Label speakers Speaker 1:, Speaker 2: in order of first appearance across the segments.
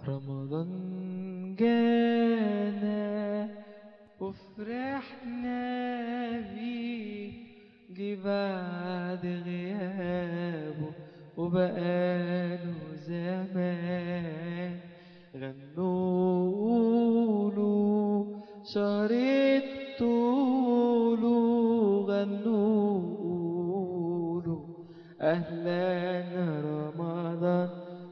Speaker 1: رمضان جانا وفرحنا بيه جه بعد غيابه وبقاله زمان غنوله شهر طوله غنوله أهلا رمضان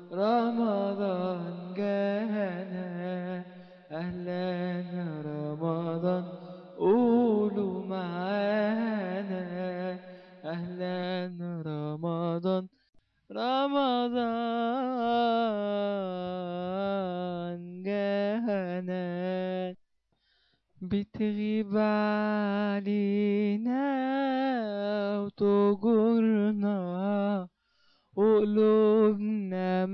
Speaker 1: رمضان جانا أهلا رمضان قولوا معانا أهلا رمضان رمضان جانا بتغيب علينا وتجرنا وقلوبنا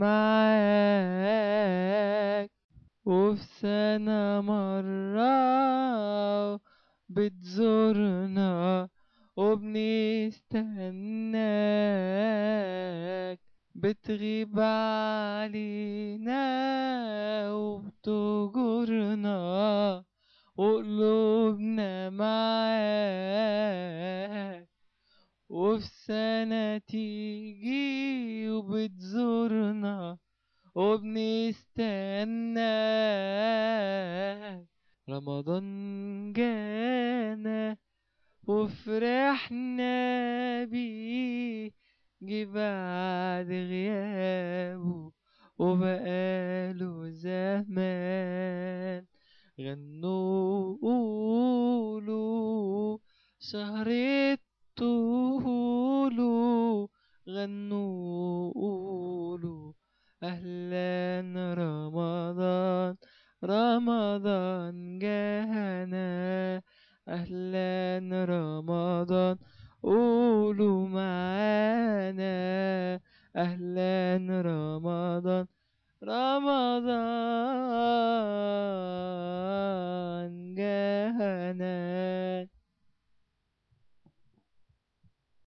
Speaker 1: معاك وفي سنة مرة بتزورنا وبنستناك بتغيب علينا وبتجرنا وقلوبنا معاك وفي سنة تيجي وبتزورنا وبنستناك رمضان جانا وفرحنا بيه جه بعد غيابه وبقاله زمان غنوله شهر طوله غنوله أهلا رمضان رمضان جانا أهلا رمضان قولوا معانا أهلا رمضان رمضان